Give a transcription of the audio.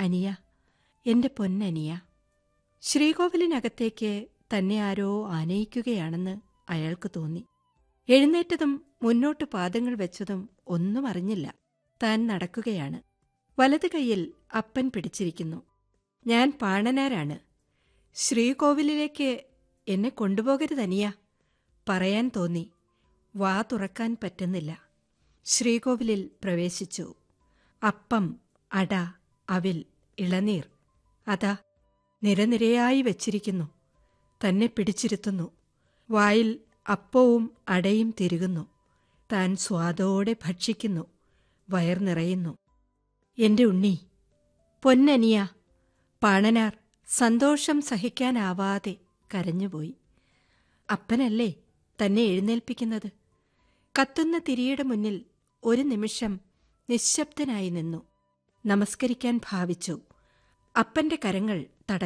അനിയ എന്റെ പൊന്നനിയ ശ്രീകോവിലിനകത്തേക്ക് തന്നെ ആരോ ആനയിക്കുകയാണെന്ന് അയാൾക്ക് തോന്നി എഴുന്നേറ്റതും മുന്നോട്ട് പാദങ്ങൾ വെച്ചതും ഒന്നും അറിഞ്ഞില്ല താൻ നടക്കുകയാണ് വലത് കൈയിൽ അപ്പൻ പിടിച്ചിരിക്കുന്നു ഞാൻ പാണനാരാണ് ശ്രീകോവിലിലേക്ക് എന്നെ കൊണ്ടുപോകരുതനിയ പറയാൻ തോന്നി വാ തുറക്കാൻ പറ്റുന്നില്ല ശ്രീകോവിലിൽ പ്രവേശിച്ചു അപ്പം അട അവിൽ ഇളനീർ അതാ നിരനിരയായി വച്ചിരിക്കുന്നു തന്നെ പിടിച്ചിരുത്തുന്നു വായിൽ അപ്പവും അടയും തിരുകുന്നു താൻ സ്വാദോടെ ഭക്ഷിക്കുന്നു വയർ നിറയുന്നു എന്റെ ഉണ്ണി പൊന്നനിയ പാണനാർ സന്തോഷം സഹിക്കാനാവാതെ കരഞ്ഞുപോയി അപ്പനല്ലേ തന്നെ എഴുന്നേൽപ്പിക്കുന്നത് കത്തുന്ന തിരിയുടെ മുന്നിൽ ഒരു നിമിഷം നിശബ്ദനായി നിന്നു നമസ്കരിക്കാൻ ഭാവിച്ചു അപ്പന്റെ കരങ്ങൾ